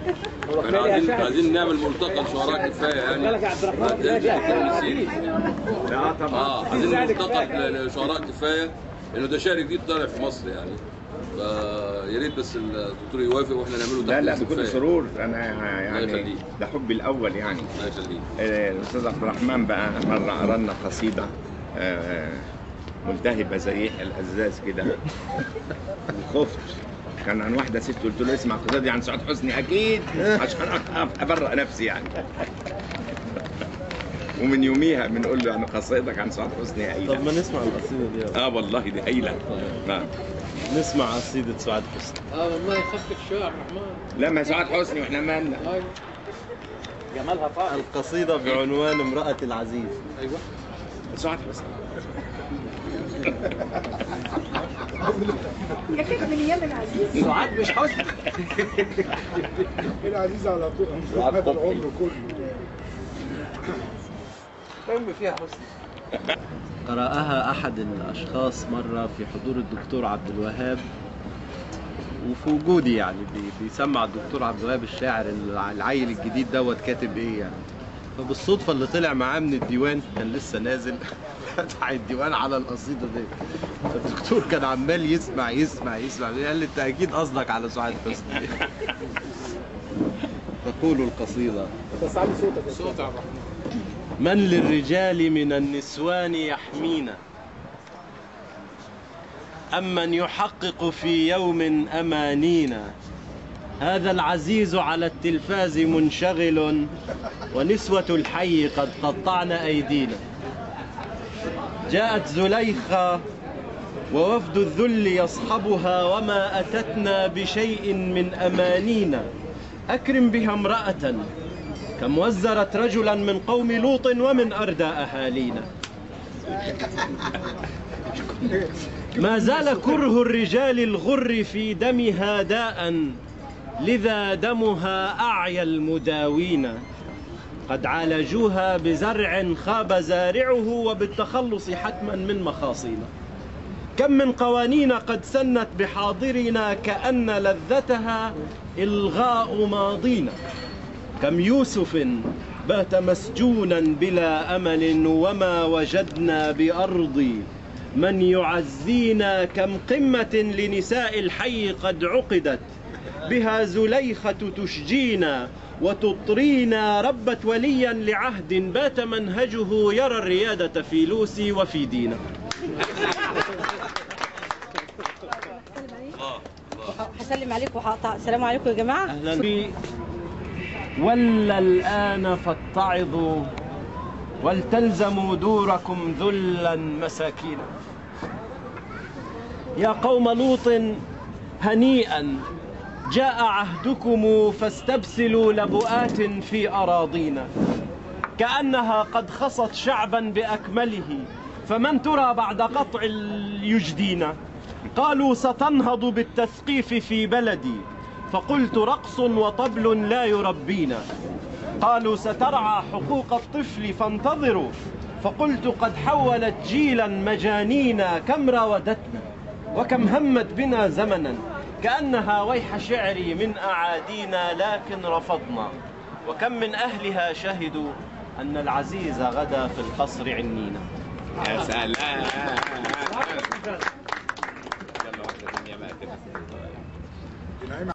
احنا عايزين عايزين نعمل ملتقى لشعراء كفايه يعني بالك يا عبد الرحمن بعد ده جاي ذلك نسيت. لا طبعا اه عايزين ملتقى لشعراء كفايه انه ده شعر جديد طالع في مصر يعني فيا ريت بس الدكتور يوافق واحنا نعمله لا لا تحت بكل كفاية. سرور انا يعني يخليك. ده حبي الاول يعني الله يخليك آه، الاستاذ عبد الرحمن بقى مره قرا لنا قصيده آه، ملتهبه زي الازاز كده وخفت كان عن واحده ست قلت له اسمع القصيده دي عن سعاد حسني اكيد عشان أعرف ابرأ نفسي يعني ومن يوميها بنقول له يعني قصيدتك عن سعاد حسني طب هايله ما نسمع القصيدة دي يلا. اه والله دي هايله نعم نسمع قصيدة سعاد حسني اه والله يخفف شويه يا عبد الرحمن لا ما سعاد حسني واحنا مالنا ايوه جمالها طاغي القصيدة بعنوان امرأة العزيز ايوه سعاد حسني يا كيف من ايام العزيز سعاد مش حسن العزيز على طول هذا العمر كله المهم فيها حسن قرأها أحد الأشخاص مرة في حضور الدكتور عبد الوهاب وفي وجودي يعني بي- بيسمع الدكتور عبد الوهاب الشاعر الع- العيل الجديد دوت كاتب ايه يعني فبالصدفة اللي طلع معاه من الديوان كان لسه نازل فتح الديوان على القصيدة دي فالدكتور كان عمال يسمع يسمع يسمع قال لي انت اكيد قصدك على سعاد حسني تقول القصيدة بس علي صوتك صوت يا عبد الرحمن من للرجال من النسوان يحمينا أمن يحقق في يوم أمانينا هذا العزيز على التلفاز منشغل ونسوة الحي قد قطعن أيدينا جاءت زليخة ووفد الذل يصحبها وما أتتنا بشيء من أمانينا أكرم بها امرأة كم وزرت رجلا من قوم لوط ومن أردى أهالينا ما زال كره الرجال الغر في دمها داء لذا دمها أعيا المداوين قد عالجوها بزرع خاب زارعه وبالتخلص حتما من مخاصينا كم من قوانين قد سنت بحاضرنا كأن لذتها إلغاء ماضينا كم يوسف بات مسجونا بلا امل وما وجدنا بارض من يعزينا كم قمه لنساء الحي قد عقدت بها زليخه تشجينا وتطرينا ربت وليا لعهد بات منهجه يرى الرياده في لوسي وفي دينا هسلم عليكم وهقطع السلام عليكم يا جماعه أهلا بي ولا الآن فاتعظوا ولتلزموا دوركم ذلا مساكين يا قوم لوط هنيئا جاء عهدكم فاستبسلوا لبؤات في أراضينا كأنها قد خصت شعبا بأكمله فمن ترى بعد قطع اليجدين قالوا ستنهض بالتثقيف في بلدي فقلت رقص وطبل لا يربينا قالوا سترعى حقوق الطفل فانتظروا فقلت قد حولت جيلا مجانينا كم راودتنا وكم همت بنا زمنا كأنها ويح شعري من أعادينا لكن رفضنا وكم من أهلها شهدوا أن العزيز غدا في القصر عنينا يا سلام نعيم